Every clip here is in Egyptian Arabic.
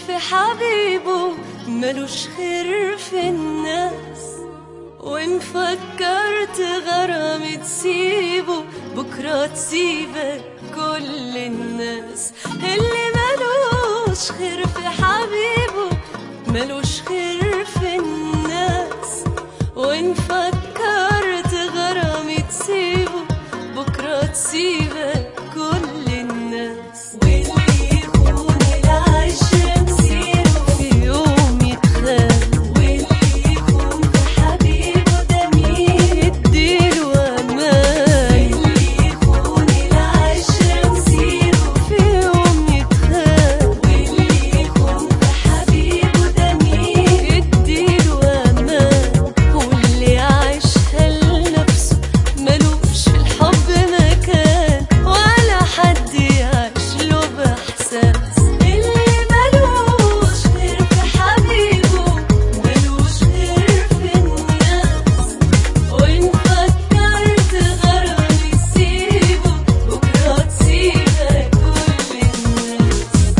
في حبيبه ملوش خير في الناس وإن فكرت غرامي تسيبه بكرة تسيبك كل الناس اللي ملوش خير في حبيبه ملوش خير في الناس وإن فكرت غرامي تسيبه بكرة تسيبك كل الناس واللي يخون العشرة مسيره في يوم يتخان واللي يخون في حبيبه ده مين يديله أمان واللي يخون العشرة مسيره في يوم يتخان واللي يخون في حبيبه ده مين يديله أمان واللي عايشها لنفسه ملوش في الحب مكان ولا حد يعيش له بإحساس اللي ملوش غير في حبيبه ملوش غير في الناس وإن فكرت غرامي تسيبه بكرة تسيبك كل الناس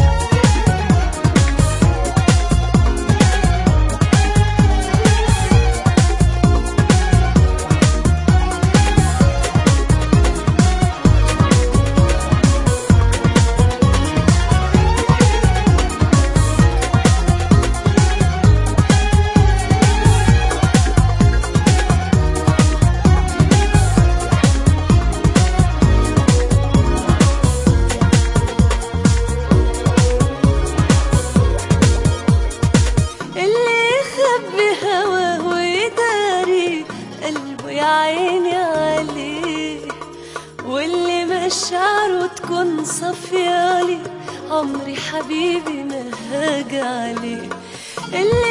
اللي يخبي هواه ويداري قلبه يا عيني عليه واللي مشاعره تكون صافيالي عمري حبيبي ما هاجي عليه اللي